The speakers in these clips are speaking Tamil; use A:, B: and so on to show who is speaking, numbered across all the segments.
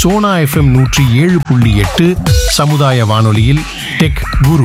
A: சோனா எஃப்எம் நூற்றி ஏழு புள்ளி எட்டு சமுதாய வானொலியில் டெக் குரு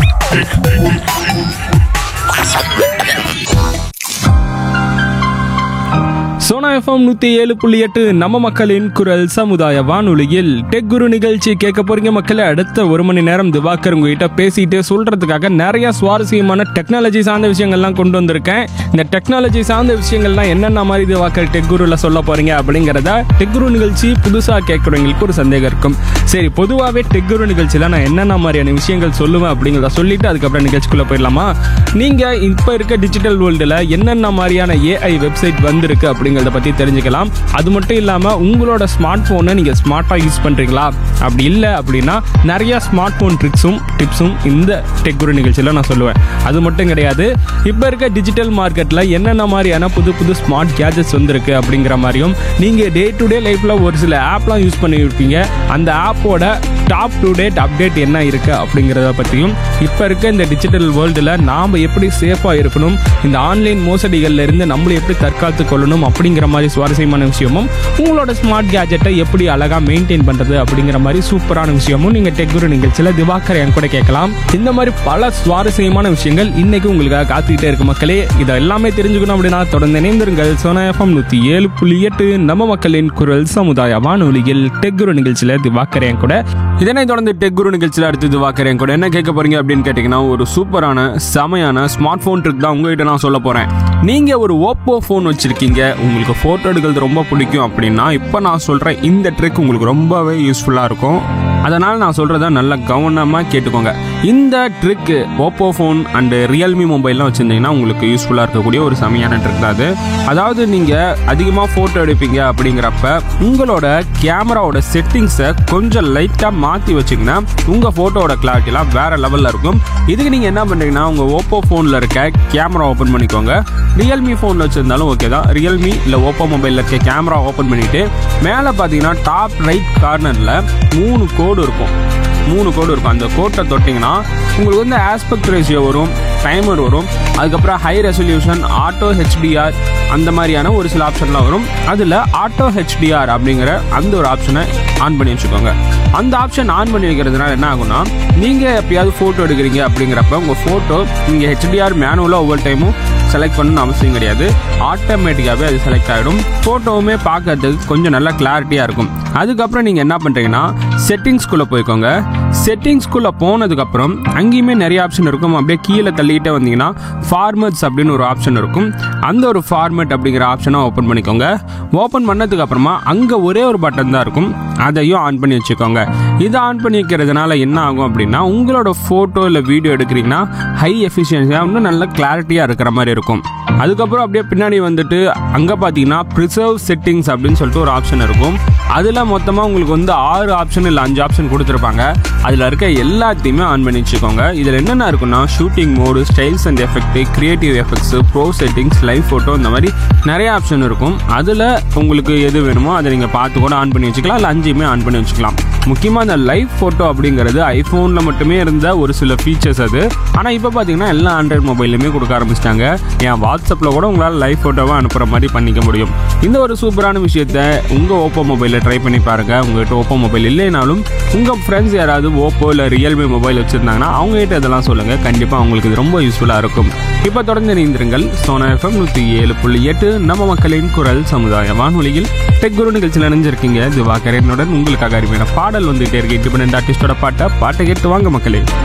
B: சோனா எஃப்எம் நூத்தி ஏழு புள்ளி எட்டு நம்ம மக்களின் குரல் சமுதாய வானொலியில் டெக் குரு நிகழ்ச்சி கேட்க போறீங்க மக்களே அடுத்த ஒரு மணி நேரம் திவாகர் உங்ககிட்ட பேசிட்டு சொல்றதுக்காக நிறைய சுவாரஸ்யமான டெக்னாலஜி சார்ந்த விஷயங்கள்லாம் கொண்டு வந்திருக்கேன் இந்த டெக்னாலஜி சார்ந்த விஷயங்கள்லாம் என்னென்ன மாதிரி திவாகர் டெக் குருல சொல்ல போறீங்க அப்படிங்கிறத டெக் குரு நிகழ்ச்சி புதுசா கேட்குறவங்களுக்கு ஒரு சந்தேகம் இருக்கும் சரி பொதுவாகவே டெக் குரு நிகழ்ச்சியில நான் என்னென்ன மாதிரியான விஷயங்கள் சொல்லுவேன் அப்படிங்கிறத சொல்லிட்டு அதுக்கப்புறம் நிகழ்ச்சிக்குள்ள போயிடலாமா நீங்க இப்ப இருக்க டிஜிட்டல் வேர்ல்டுல என்னென்ன மாதிரியான ஏஐ வெப்சைட் வந்திருக்கு அப்படிங்கிறத பத்தி தெரிஞ்சுக்கலாம் அது மட்டும் இல்லாம உங்களோட ஸ்மார்ட் போனை நீங்க ஸ்மார்ட்டா யூஸ் பண்றீங்களா அப்படி இல்லை அப்படின்னா நிறைய ஸ்மார்ட் போன் ட்ரிக்ஸும் டிப்ஸும் இந்த டெக் குரு நிகழ்ச்சியில நான் சொல்லுவேன் அது மட்டும் கிடையாது இப்போ இருக்க டிஜிட்டல் மார்க்கெட்ல என்னென்ன மாதிரியான புது புது ஸ்மார்ட் கேஜெட்ஸ் வந்திருக்கு அப்படிங்கிற மாதிரியும் நீங்க டே டு டே லைஃப்ல ஒரு சில ஆப்லாம் யூஸ் பண்ணியிருப்பீங்க அந்த ஆப்போட டாப் டு டேட் அப்டேட் என்ன இருக்கு அப்படிங்கிறத பற்றியும் இப்போ இருக்க இந்த டிஜிட்டல் வேர்ல்டில் நாம் எப்படி சேஃபாக இருக்கணும் இந்த ஆன்லைன் மோசடிகள்ல இருந்து நம்மளை எப்படி தற்காத்து கொள்ளணும் அப்படிங்கிற மாதிரி சுவாரஸ்யமான விஷயமும் உங்களோட ஸ்மார்ட் கேஜெட்டை எப்படி அழகாக மெயின்டைன் பண்ணுறது அப்படிங்கிற மாதிரி சூப்பரான விஷயமும் நீங்கள் டெக்குரு நிகழ்ச்சியில் திவாகர் என் கூட கேட்கலாம் இந்த மாதிரி பல சுவாரஸ்யமான விஷயங்கள் இன்னைக்கு உங்களுக்காக காத்துக்கிட்டே இருக்கு மக்களே இதை எல்லாமே தெரிஞ்சுக்கணும் அப்படின்னா தொடர்ந்து இணைந்திருங்கள் சோனா எஃப்எம் நூற்றி ஏழு புள்ளி எட்டு நம்ம மக்களின் குரல் சமுதாய வானொலியில் டெக்குரு நிகழ்ச்சியில் திவாகர் என் கூட இதனை தொடர்ந்து டெக் குரு நிகழ்ச்சியில் அடுத்து திவாகர் என் கூட என்ன கேட்க போறீங்க அப்படின்னு கேட்டிங்கன்னா ஒரு சூப்பரான செமையான ஸ்மார்ட் ஃபோன் ட்ரிக் தான் உங்ககிட்ட நான் சொல்ல போறேன் நீங்க ஒரு ஓப்போ ஃபோன் வச்சிருக்கீங்க உங்களுக்கு போட்டோ எடுக்கிறது ரொம்ப பிடிக்கும் அப்படின்னா இப்போ நான் சொல்ற இந்த ட்ரிக் உங்களுக்கு ரொம்பவே யூஸ்ஃபுல்லா இருக்கும் அதனால் நான் சொல்கிறத நல்லா கவனமாக கேட்டுக்கோங்க இந்த trick Oppo phone and Realme மொபைல்லாம் வச்சுருந்தீங்கன்னா உங்களுக்கு யூஸ்ஃபுல்லாக இருக்கக்கூடிய ஒரு செமையான ட்ரிக் தான் அது அதாவது நீங்கள் அதிகமாக ஃபோட்டோ எடுப்பீங்க அப்படிங்கிறப்ப உங்களோட கேமராவோட செட்டிங்ஸை கொஞ்சம் லைட்டாக மாற்றி வச்சிங்கன்னா உங்கள் ஃபோட்டோவோட கிளாரிட்டிலாம் வேறு லெவலில் இருக்கும் இதுக்கு நீங்கள் என்ன பண்ணுறீங்கன்னா உங்கள் ஓப்போ ஃபோனில் இருக்க கேமரா ஓப்பன் பண்ணிக்கோங்க ரியல்மி ஃபோனில் வச்சுருந்தாலும் ஓகே தான் ரியல்மி இல்லை ஓப்போ மொபைலில் இருக்க கேமரா ஓப்பன் பண்ணிவிட்டு மேலே பார்த்தீங்கன்னா டாப் ரைட் கார்னரில் மூணு கோடு இருக்கும் மூணு கோடு இருக்கும் அந்த கோட்டை தொட்டிங்கன்னா உங்களுக்கு வந்து ஆஸ்பெக்ட் ரேஷியோ வரும் டைமர் வரும் அதுக்கப்புறம் ஹை ரெசல்யூஷன் ஆட்டோ ஹெச்டிஆர் அந்த மாதிரியான ஒரு சில ஆப்ஷன்லாம் வரும் அதில் ஆட்டோ ஹெச்டிஆர் அப்படிங்கிற அந்த ஒரு ஆப்ஷனை ஆன் பண்ணி வச்சுக்கோங்க அந்த ஆப்ஷன் ஆன் பண்ணி வைக்கிறதுனால என்ன ஆகும்னா நீங்கள் எப்பயாவது ஃபோட்டோ எடுக்கிறீங்க அப்படிங்கிறப்ப உங்கள் ஃபோட்டோ நீங்கள் ஹெச்டிஆர் மேனுவலாக ஒவ்வொரு டைமும் செலக்ட் பண்ணணும்னு அவசியம் கிடையாது ஆட்டோமேட்டிக்காகவே அது செலக்ட் ஆகிடும் ஃபோட்டோவுமே பார்க்கறதுக்கு கொஞ்சம் நல்லா கிளாரிட்டியாக இருக்கும் அதுக்கப்புறம் நீங்கள் என்ன பண்ணுறீங்கன்னா செட்டிங்ஸ்குள்ளே போய்க்கோங்க செட்டிங்ஸ்குள்ளே போனதுக்கப்புறம் அங்கேயுமே நிறைய ஆப்ஷன் இருக்கும் அப்படியே கீழே தள்ளிக்கிட்டே வந்தீங்கன்னா ஃபார்மட்ஸ் அப்படின்னு ஒரு ஆப்ஷன் இருக்கும் அந்த ஒரு ஃபார்மட் அப்படிங்கிற ஆப்ஷனை ஓப்பன் பண்ணிக்கோங்க ஓப்பன் பண்ணதுக்கு அப்புறமா அங்கே ஒரே ஒரு பட்டன் தான் இருக்கும் அதையும் ஆன் பண்ணி வச்சுக்கோங்க இதை ஆன் பண்ணி வைக்கிறதுனால என்ன ஆகும் அப்படின்னா உங்களோட ஃபோட்டோ இல்லை வீடியோ எடுக்கிறீங்கன்னா ஹை எஃபிஷியன்சியாக இன்னும் நல்ல கிளாரிட்டியாக இருக்கிற மாதிரி இருக்கும் அதுக்கப்புறம் அப்படியே பின்னாடி வந்துட்டு அங்கே பார்த்தீங்கன்னா ப்ரிசர்வ் செட்டிங்ஸ் அப்படின்னு சொல்லிட்டு ஒரு ஆப்ஷன் இருக்கும் அதில் மொத்தமாக உங்களுக்கு வந்து ஆறு ஆப்ஷன் இல்லை அஞ்சு ஆப்ஷன் கொடுத்துருப்பாங்க அதில் இருக்க எல்லாத்தையுமே ஆன் பண்ணி வச்சுக்கோங்க இதில் என்னென்ன இருக்குன்னா shooting mode styles and effect creative effects pro settings live photo இந்த மாதிரி நிறைய ஆப்ஷன் இருக்கும் அதில் உங்களுக்கு எது வேணுமோ அதை நீங்கள் பார்த்து கூட ஆன் பண்ணி வச்சுக்கலாம் இல்லை அஞ்சுமே ஆன் பண்ணி வச்சுக்கலாம் முக்கியமாக அந்த லைவ் ஃபோட்டோ அப்படிங்கிறது ஐஃபோனில் மட்டுமே இருந்த ஒரு சில ஃபீச்சர்ஸ் அது ஆனால் இப்போ பார்த்தீங்கன்னா எல்லா ஆண்ட்ராய்ட் மொபைல்லையுமே கொடுக்க ஆரம்பிச்சிட்டாங்க என் வாட்ஸ்அப்பில் கூட உங்களால் லைவ் ஃபோட்டோவாக அனுப்புகிற மாதிரி பண்ணிக்க முடியும் இந்த ஒரு சூப்பரான விஷயத்த உங்கள் ஓப்போ மொபைலில் ட்ரை பண்ணி பாருங்கள் உங்கள்கிட்ட ஓப்போ மொபைல் இல்லைனாலும் உங்கள் ஃப்ரெண்ட்ஸ் யாராவது ஓப்போ இல்லை ரியல்மி மொபைல் வச்சுருந்தாங்கன்னா அவங்ககிட்ட இதெல்லாம் சொல்லுங்கள் கண்டிப்பாக அவங்களுக்கு இது ரொம்ப யூஸ்ஃபுல்லாக இருக்கும் இப்போ தொடர்ந்து இணைந்திருங்கள் சோனா எஃப்எம் நூற்றி ஏழு புள்ளி எட்டு நம்ம மக்களின் குரல் சமுதாய வானொலியில் டெக் குரு நிகழ்ச்சியில் இணைஞ்சிருக்கீங்க திவாகரனுடன் உங்களுக்காக அருமையான பாடல் வந்துகிட்டே இருக்கு இண்டிபெண்ட் ஆர்டிஸ்டோட பாட்டை பாட்டை கேட்டு வாங்க மக்களே